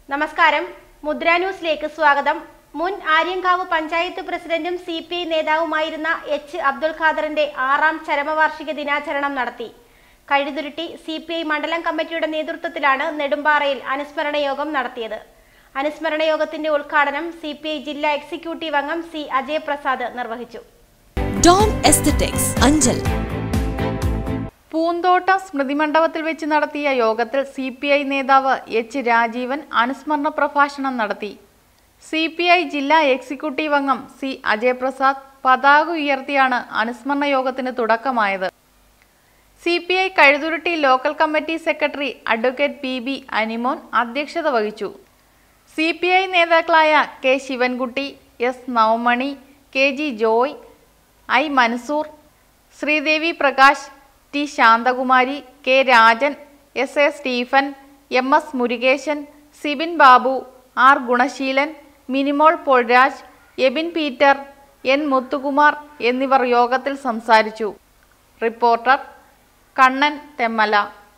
നമസ്കാരം മുദ്ര ന്യൂസിലേക്ക് സ്വാഗതം മുൻ ആര്യങ്കാവ് പഞ്ചായത്ത് പ്രസിഡന്റും സി പി ഐ നേതാവുമായിരുന്ന എച്ച് അബ്ദുൽ ഖാദറിന്റെ ആറാം ചരമവാർഷിക ദിനാചരണം നടത്തി കഴുതുരുട്ടി സി പി ഐ മണ്ഡലം കമ്മിറ്റിയുടെ നേതൃത്വത്തിലാണ് നെടുമ്പാറയിൽ അനുസ്മരണ യോഗം നടത്തിയത് അനുസ്മരണ യോഗത്തിന്റെ ഉദ്ഘാടനം സി പി ഐ ജില്ലാ എക്സിക്യൂട്ടീവ് അംഗം സി അജയ് പ്രസാദ് നിർവഹിച്ചു ഡോം എസ്തറ്റിക്സ് അഞ്ചൽ പൂന്തോട്ടം സ്മൃതി മണ്ഡപത്തിൽ വെച്ച് നടത്തിയ യോഗത്തിൽ സി പി ഐ നേതാവ് എച്ച് രാജീവൻ അനുസ്മരണ പ്രഭാഷണം നടത്തി സി പി ഐ ജില്ലാ എക്സിക്യൂട്ടീവ് അംഗം സി അജയപ്രസാദ് പതാക ഉയർത്തിയാണ് അനുസ്മരണ യോഗത്തിന് തുടക്കമായത് C P I Kazhuthurutty local committee secretary advocate P B Animon അധ്യക്ഷത വഹിച്ചു സി പി ഐ നേതാക്കളായ K Sivankutty S Navamani K G Joy I Mansoor Sreedevi Prakash T Santhakumari K Rajan S A Stephen M S Murukesan Sibin Babu R Gunaseelan Minimol Paulraj Ebin Peter N Muthukumar എന്നിവർ യോഗത്തിൽ സംസാരിച്ചു റിപ്പോർട്ടർ കണ്ണൻ തെമ്മല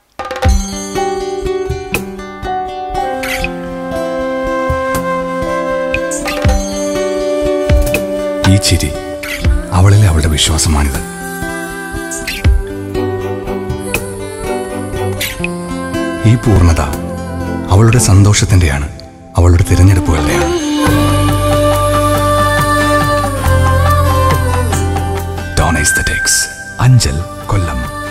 ഈ ചിരി അവളിലെ അവളുടെ വിശ്വാസമാണിത് ഈ പൂർണ്ണത അവളുടെ സന്തോഷത്തിന്റെയാണ് അവളുടെ തിരഞ്ഞെടുപ്പുകളുടെയാണ് ഡോൺ എസ്തറ്റിക്സ് അഞ്ചൽ കൊല്ലം